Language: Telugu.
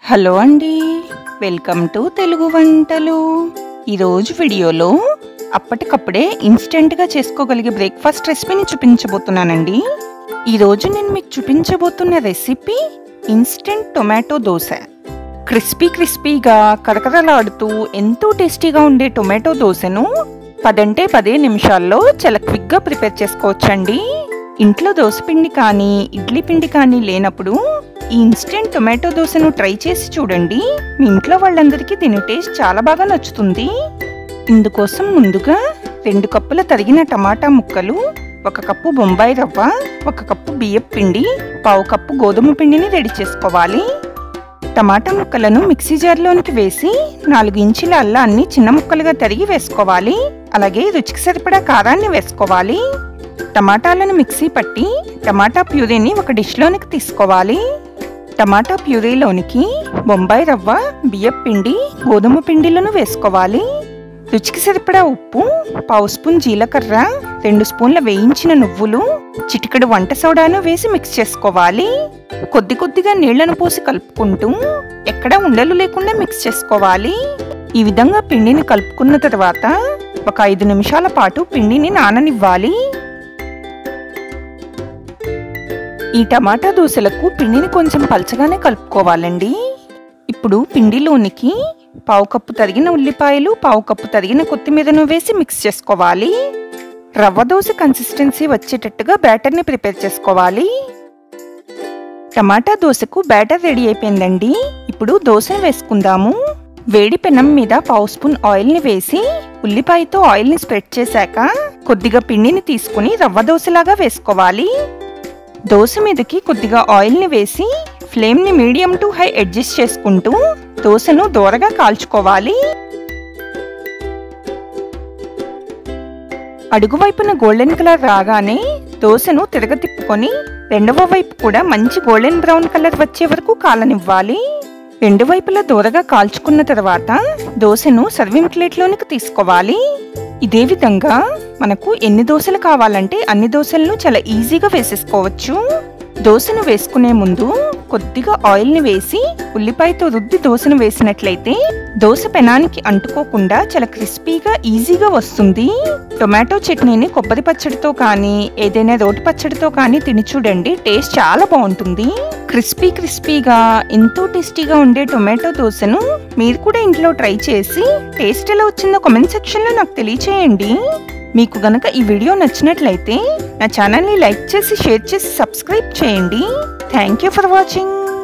హలో అండి వెల్కమ్ టు తెలుగు వంటలు ఈరోజు వీడియోలో అప్పటికప్పుడే ఇన్స్టెంట్గా చేసుకోగలిగే బ్రేక్ఫాస్ట్ రెసిపీని చూపించబోతున్నానండి ఈరోజు నేను మీకు చూపించబోతున్న recipe instant tomato dosa crispy క్రిస్పీగా కరకరలాడుతూ ఎంతో టేస్టీగా ఉండే టొమాటో దోశను పదంటే పదే నిమిషాల్లో చాలా క్విక్గా ప్రిపేర్ చేసుకోవచ్చండి ఇంట్లో దోశ పిండి కానీ ఇడ్లీ పిండి కానీ లేనప్పుడు ఈ ఇన్స్టెంట్ టొమాటో దోశను ట్రై చేసి చూడండి మీ ఇంట్లో వాళ్ళందరికీ దీని టేస్ట్ చాలా బాగా నచ్చుతుంది ఇందుకోసం ముందుగా రెండు కప్పుల తరిగిన టమాటా ముక్కలు ఒక కప్పు బొంబాయి రవ్వ ఒక కప్పు బియ్యం పిండి పావు కప్పు గోధుమ పిండిని రెడీ చేసుకోవాలి టమాటా ముక్కలను మిక్సీ జార్లోనికి వేసి నాలుగు ఇంచుల అల్లాన్ని చిన్న ముక్కలుగా తరిగి వేసుకోవాలి అలాగే రుచికి సరిపడా కారాన్ని వేసుకోవాలి టమాటాలను మిక్సీ పట్టి టమాటా ప్యూరీని ఒక డిష్లోనికి తీసుకోవాలి టమాటా ప్యూరీలోనికి బొంబాయి రవ్వ బియ్యం పిండి గోధుమ పిండిలను వేసుకోవాలి రుచికి సరిపడా ఉప్పు పావు స్పూన్ జీలకర్ర రెండు స్పూన్ల వేయించిన నువ్వులు చిటికెడు వంట సోడాను వేసి మిక్స్ చేసుకోవాలి కొద్ది కొద్దిగా నీళ్లను పోసి కలుపుకుంటూ ఎక్కడా ఉండలు లేకుండా మిక్స్ చేసుకోవాలి ఈ విధంగా పిండిని కలుపుకున్న తర్వాత ఒక ఐదు నిమిషాల పాటు పిండిని నాననివ్వాలి ఈ టమాటా దోశలకు పిండిని కొంచెం పలచగానే కలుపుకోవాలండి ఇప్పుడు పిండిలోనికి పావు కప్పు తరిగిన ఉల్లిపాయలు పావు కప్పు తరిగిన కొత్తిమీరను వేసి మిక్స్ చేసుకోవాలి రవ్వ దోశ కన్సిస్టెన్సీ వచ్చేటట్టుగా బ్యాటర్ని ప్రిపేర్ చేసుకోవాలి టమాటా దోశకు బ్యాటర్ రెడీ అయిపోయిందండి ఇప్పుడు దోశ వేసుకుందాము వేడి పెనం మీద పావు స్పూన్ ఆయిల్ని వేసి ఉల్లిపాయతో ఆయిల్ని స్ప్రెడ్ చేశాక కొద్దిగా పిండిని తీసుకుని రవ్వ దోశలాగా వేసుకోవాలి దోశ మీదకి కొద్దిగా ఆయిల్ని వేసి ఫ్లేమ్ని మీడియం టు హై అడ్జస్ట్ చేసుకుంటూ దోశను దూరగా కాల్చుకోవాలి అడుగు వైపున గోల్డెన్ కలర్ రాగానే దోశను తిరగతిప్పుకొని రెండవ వైపు కూడా మంచి గోల్డెన్ బ్రౌన్ కలర్ వచ్చే వరకు కాలనివ్వాలి రెండు వైపులా దూరగా కాల్చుకున్న తర్వాత దోశను సర్వింగ్ ప్లేట్లోనికి తీసుకోవాలి ఇదే విధంగా మనకు ఎన్ని దోశలు కావాలంటే అన్ని దోశలను చాలా ఈజీగా వేసేసుకోవచ్చు దోశను వేసుకునే ముందు కొద్దిగా ఆయిల్ని వేసి ఉల్లిపాయతో రుద్ది దోశను వేసినట్లయితే దోశ పెనానికి అంటుకోకుండా చాలా క్రిస్పీగా ఈజీగా వస్తుంది టొమాటో చట్నీని కొబ్బరి పచ్చడితో కానీ ఏదైనా రోటి పచ్చడితో కానీ తిని చూడండి టేస్ట్ చాలా బాగుంటుంది క్రిస్పీ క్రిస్పీగా ఎంతో టేస్టీగా ఉండే టొమాటో దోశను మీరు కూడా ఇంట్లో ట్రై చేసి టేస్ట్ ఎలా వచ్చిందో కామెంట్ సెక్షన్లో నాకు తెలియచేయండి మీకు గనక ఈ వీడియో నచ్చినట్లయితే నా ఛానల్ని లైక్ చేసి షేర్ చేసి సబ్స్క్రైబ్ చేయండి థ్యాంక్ యూ ఫర్ వాచింగ్